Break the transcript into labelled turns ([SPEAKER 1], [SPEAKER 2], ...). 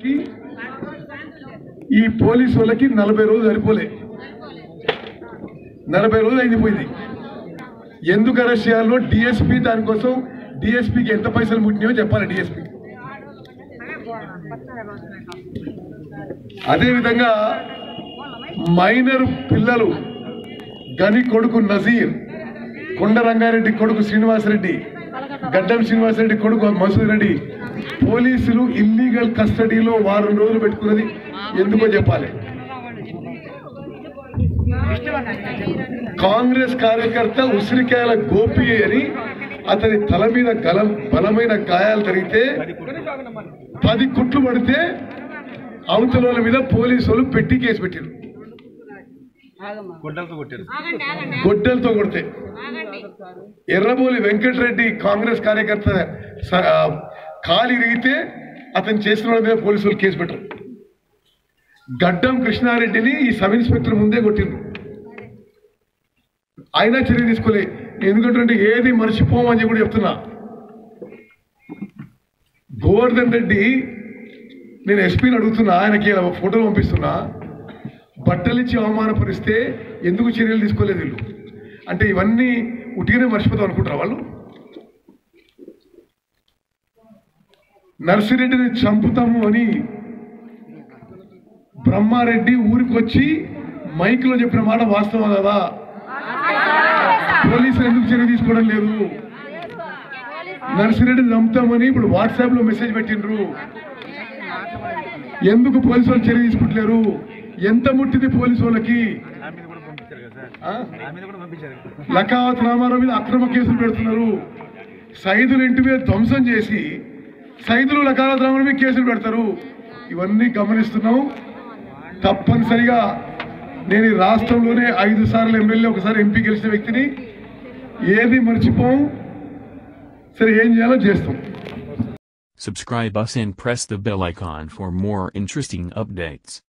[SPEAKER 1] ఈ పోలీసు వాళ్ళకి నలభై రోజులు సరిపోలే నలభై రోజులు అయింది పోయింది ఎందుకు అరెస్ట్ చేయాలో డిఎస్పీ దానికోసం డిఎస్పీకి ఎంత పైసలు ముట్టినాయో చెప్పాలి డిఎస్పీ అదేవిధంగా మైనర్ పిల్లలు గని కొడుకు నజీర్ కొండ రంగారెడ్డి కొడుకు శ్రీనివాసరెడ్డి గడ్డం శ్రీనివాసరెడ్డి కొడుకు మసూద్ రెడ్డి పోలీసులు ఇల్లీగల్ కస్టడీలో వారం రోజులు పెట్టుకున్నది ఎందుకో చెప్పాలి కాంగ్రెస్ కార్యకర్త ఉసిరికాయల గోపి అని అతని తల మీద గలం బలమైన గాయాలు జరిగితే పది కుట్లు పడితే అవతల వాళ్ళ మీద పోలీసు వాళ్ళు పెట్టి కేసు పెట్టారు
[SPEAKER 2] గొడ్డలతో కొట్టారు
[SPEAKER 1] గొడ్డలతో కొడితే ఎర్రబోలి వెంకటరెడ్డి కాంగ్రెస్ కార్యకర్త స- ఆ, కాలు ఇరిగితే అతను చేసిన వాళ్ళ మీద పోలీసులు కేసు పెట్టరు గడ్డం కృష్ణారెడ్డిని ఈ సబ్ ఇన్స్పెక్టర్ ముందే కొట్టిండ్రు అయినా చర్య తీసుకోలే ఎందుకంటే ఏది మర్చిపోమని చెప్పి కూడా చెప్తున్నా గోవర్ధన్ రెడ్డి నేను ఎస్పీని అడుగుతున్నా ఆయనకి ఇలా ఫోటోలు పంపిస్తున్నా బట్టలిచ్చి అవమానపరిస్తే ఎందుకు చర్యలు తీసుకోలేదు వీళ్ళు అంటే ఇవన్నీ ఉట్టిగానే మర్చిపోతాం అనుకుంటారా వాళ్ళు నర్సిరెడ్డిని చంపుతాము అని బ్రహ్మారెడ్డి ఊరికి వచ్చి మైక్లో చెప్పిన మాట వాస్తవం కదా పోలీసులు ఎందుకు చర్య తీసుకోవడం లేదు నర్సిరెడ్డిని చంపుతామని ఇప్పుడు వాట్సాప్ లో మెసేజ్ పెట్టిండ్రు ఎందుకు పోలీసు వాళ్ళు చర్య తీసుకుంటలేరు ఎంత ముట్టింది పోలీసు వాళ్ళకి
[SPEAKER 2] నా మీద కూడా పంపించారు కదా సార్
[SPEAKER 1] ఆ?
[SPEAKER 2] నా మీద కూడా పంపించారు
[SPEAKER 1] లకావత్ రామారావు మీద అక్రమ కేసులు పెడుతున్నారు సైదుల ఇంటి మీద ధ్వంసం చేసి సైదులు లకావత్ రామారావు మీద కేసులు పెడతారు ఇవన్నీ గమనిస్తున్నాం తప్పనిసరిగా నేను ఈ రాష్ట్రంలోనే ఐదు సార్లు ఎమ్మెల్యే ఒకసారి ఎంపీ గెలిచిన వ్యక్తిని ఏది మర్చిపోం సరే ఏం చేయాలో చేస్తాం
[SPEAKER 3] Subscribe us and press the bell icon for more interesting updates.